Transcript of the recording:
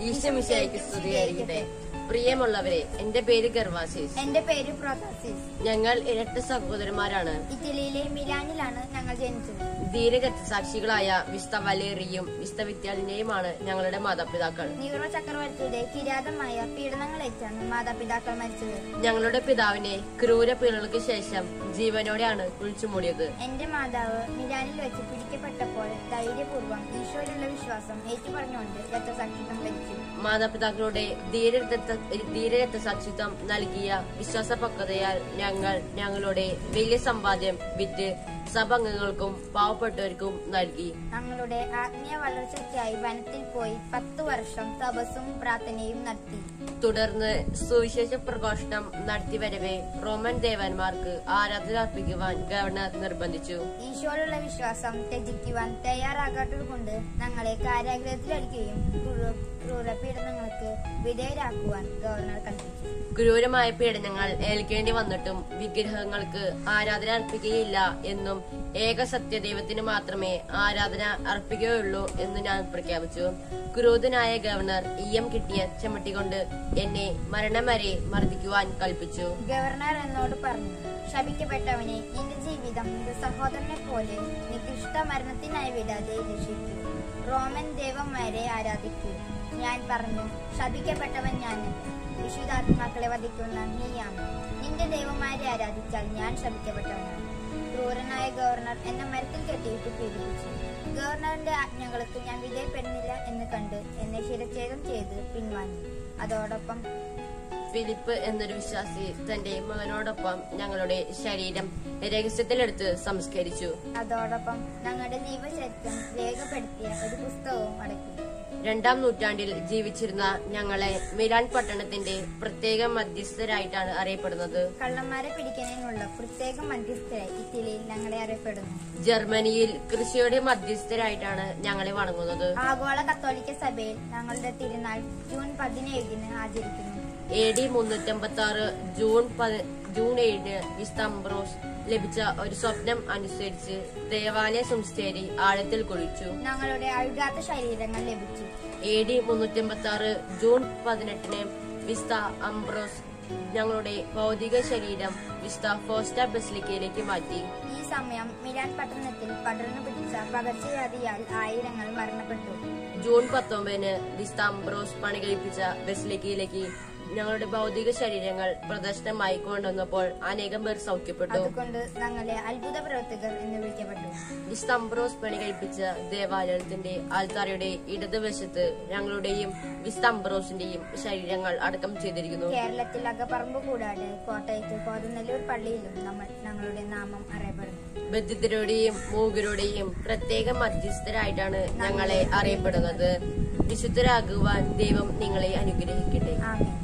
ഈശ്വമിശായിക്ക് സ്തുതിയായിരിക്കട്ടെ പ്രിയമുള്ളവരെ എന്റെ പേര് ഗർവാസിസ് എന്റെ പേര് പ്രോതാസിസ് ഞങ്ങൾ ഇരട്ട സഹോദരന്മാരാണ് ഇറ്റലിയിലെ മിലാനിലാണ് ഞങ്ങൾ ജനിച്ചത് ധീരരക്തസാക്ഷികളായ വിസ്ത വലേറിയും വിസ്ത വിദ്യാലിനെയുമാണ് ഞങ്ങളുടെ മാതാപിതാക്കൾ നീറോ ചക്രവർത്തിയുടെ കിരാതമായ പീഡനങ്ങളേറ്റാണ് മാതാപിതാക്കൾ മരിച്ചത് ഞങ്ങളുടെ പിതാവിനെ ക്രൂര പീഡനങ്ങൾക്ക് ശേഷം ജീവനോടെയാണ് കുഴിച്ചുമൂടിയത് എന്റെ മാതാവ് മിലാനിൽ വെച്ച് പിടിക്കപ്പെട്ടപ്പോൾ ധൈര്യപൂർവ്വം ഈശോയിലുള്ള വിശ്വാസം ഏറ്റുപറഞ്ഞുകൊണ്ട് രക്തസാക്ഷിത്വം വരിച്ചു മാതാപിതാക്കളുടെ ധീരരക്ത ധീരരക്തസാക്ഷിത്വം നൽകിയ വിശ്വാസപക്വതയാൽ ഞങ്ങൾ ഞങ്ങളുടെ വലിയ സമ്പാദ്യം വിറ്റ് സഭാംഗങ്ങൾക്കും പാവപ്പെട്ടവർക്കും നൽകി ഞങ്ങളുടെ ആത്മീയ വളർച്ചയ്ക്കായി വനത്തിൽ പോയി പത്തു വർഷം തപസ്സും പ്രാർത്ഥനയും നടത്തി തുടർന്ന് സുവിശേഷ പ്രഘോഷണം നടത്തിവരവെ റോമൻ ദേവന്മാർക്ക് ആരാധന അർപ്പിക്കുവാൻ ഗവർണർ നിർബന്ധിച്ചു ഈശോയിലുള്ള വിശ്വാസം ത്യജിക്കുവാൻ തയ്യാറാകാത്തതുകൊണ്ട് ഞങ്ങളെ കാരാഗ്രഹത്തിലടിക്കുകയും ക്രൂര- ക്രൂരപീഡനങ്ങൾക്ക് വിധേയരാക്കുവാൻ ഗവർണർ കൽപ്പിച്ചു ക്രൂരമായ പീഡനങ്ങൾ ഏൽക്കേണ്ടി വന്നിട്ടും വിഗ്രഹങ്ങൾക്ക് ആരാധന അർപ്പിക്കുകയില്ല എന്നും ഏക സത്യദൈവത്തിന് മാത്രമേ ആരാധന അർപ്പിക്കുകയുള്ളൂ എന്ന് ഞാൻ പ്രഖ്യാപിച്ചു ക്രൂതനായ ഗവർണർ ഇയം കിട്ടിയ ചെമ്മട്ടികൊണ്ട് എന്നെ മരണം വരെ മർദ്ദിക്കുവാൻ കൽപ്പിച്ചു ഗവർണർ എന്നോട് പറഞ്ഞു ശപിക്കപ്പെട്ടവനെ നിന്റെ ജീവിതം നിന്റെ സഹോദരനെ പോലെ നികൃഷ്ട മരണത്തിനായി വിടാതെ രക്ഷിക്കൂ റോമൻ ദേവന്മാരെ ആരാധിക്കൂ ഞാൻ പറഞ്ഞു ശപിക്കപ്പെട്ടവൻ ഞാൻ വിശുദ്ധാത്മാക്കളെ വധിക്കുന്ന നീയാണ് നിന്റെ ദേവന്മാരെ ആരാധിച്ചാൽ ഞാൻ ശപിക്കപ്പെട്ടവനാണ് ക്രൂരനായ ഗവർണർ എന്നെ മരത്തിൽ കെട്ടിയിട്ട് പീഡിപ്പിച്ചു ഗവർണറിന്റെ ആജ്ഞകൾക്ക് ഞാൻ വിധേയപ്പെടുന്നില്ല എന്ന് കണ്ട് എന്നെ ശിരച്ഛേദം ചെയ്ത് പിൻവാങ്ങി അതോടൊപ്പം ഫിലിപ്പ് എന്നൊരു വിശ്വാസി തന്റെ മകനോടൊപ്പം ഞങ്ങളുടെ ശരീരം രഹസ്യത്തിലെടുത്ത് സംസ്കരിച്ചു അതോടൊപ്പം ഞങ്ങളുടെ ജീവചരിത്രം രേഖപ്പെടുത്തിയ ഒരു പുസ്തകവും അടക്കി രണ്ടാം നൂറ്റാണ്ടിൽ ജീവിച്ചിരുന്ന ഞങ്ങളെ മിലാൻ പട്ടണത്തിന്റെ പ്രത്യേക മധ്യസ്ഥരായിട്ടാണ് അറിയപ്പെടുന്നത് കള്ളന്മാരെ പിടിക്കുന്നതിനുള്ള പ്രത്യേക മധ്യസ്ഥരായി ഇറ്റലിയിൽ ഞങ്ങളെ അറിയപ്പെടുന്നു ജർമ്മനിയിൽ കൃഷിയുടെ മധ്യസ്ഥരായിട്ടാണ് ഞങ്ങളെ വണങ്ങുന്നത് ആഗോള കത്തോലിക്ക സഭയിൽ ഞങ്ങളുടെ തിരുനാൾ ജൂൺ പതിനേഴിന് ആചരിക്കുന്നു എ ഡി മുന്നൂറ്റമ്പത്തി ആറ് ജൂൺ പതി- ജൂൺ ഏഴിന് വിസ്തംബ്രോസ് ലഭിച്ച ഒരു സ്വപ്നം അനുസരിച്ച് ദേവാലയ സംസ്ഥേരി ആഴത്തിൽ കുഴിച്ചു ഞങ്ങളുടെ അഴുകാത്ത ശരീരങ്ങൾ ലഭിച്ചു എ ഡി മുന്നൂറ്റമ്പത്തി ആറ് ജൂൺ പതിനെട്ടിന് വിസ്ത അംബ്രോസ് ഞങ്ങളുടെ ഭൗതിക ശരീരം വിസ്ത ഫോസ്റ്റ ബസിലിക്കയിലേക്ക് മാറ്റി ഈ സമയം മിലാൻ പട്ടണത്തിൽ പടർന്നു പിടിച്ച പകർച്ചവ്യാധിയാൽ ആയിരങ്ങൾ മരണപ്പെട്ടു ജൂൺ പത്തൊമ്പതിന് വിസ്ത അംബ്രോസ് പണി കഴിപ്പിച്ച ബസിലിക്കയിലേക്ക് ഞങ്ങളുടെ ഭൗതിക ശരീരങ്ങൾ പ്രദർശനമായി കൊണ്ടുവന്നപ്പോൾ അനേകം പേർ സൗഖ്യപ്പെട്ടു അതുകൊണ്ട് ഞങ്ങളെ അത്ഭുത പ്രവർത്തകർ എന്ന് വിളിക്കപ്പെട്ടു വിസ്ത അംബ്രോസ് പണി കഴിപ്പിച്ച ദേവാലയത്തിന്റെ ആൽത്താരയുടെ ഇടതുവശത്ത് ഞങ്ങളുടെയും വിസ്ത അംബ്രോസിന്റെയും ശരീരങ്ങൾ അടക്കം ചെയ്തിരിക്കുന്നു കേരളത്തിൽ അകപ്പറമ്പ് കൂടാതെ കോട്ടയത്ത് കോതനല്ലൂർ പള്ളിയിലും നമ്മൾ ഞങ്ങളുടെ നാമം അറിയപ്പെടുന്നു ബദ്ധിതരുടെയും മൂകരുടെയും പ്രത്യേക മധ്യസ്ഥരായിട്ടാണ് ഞങ്ങളെ അറിയപ്പെടുന്നത് വിശുദ്ധരാകുവാൻ ദൈവം നിങ്ങളെ അനുഗ്രഹിക്കട്ടെ ആമേൻ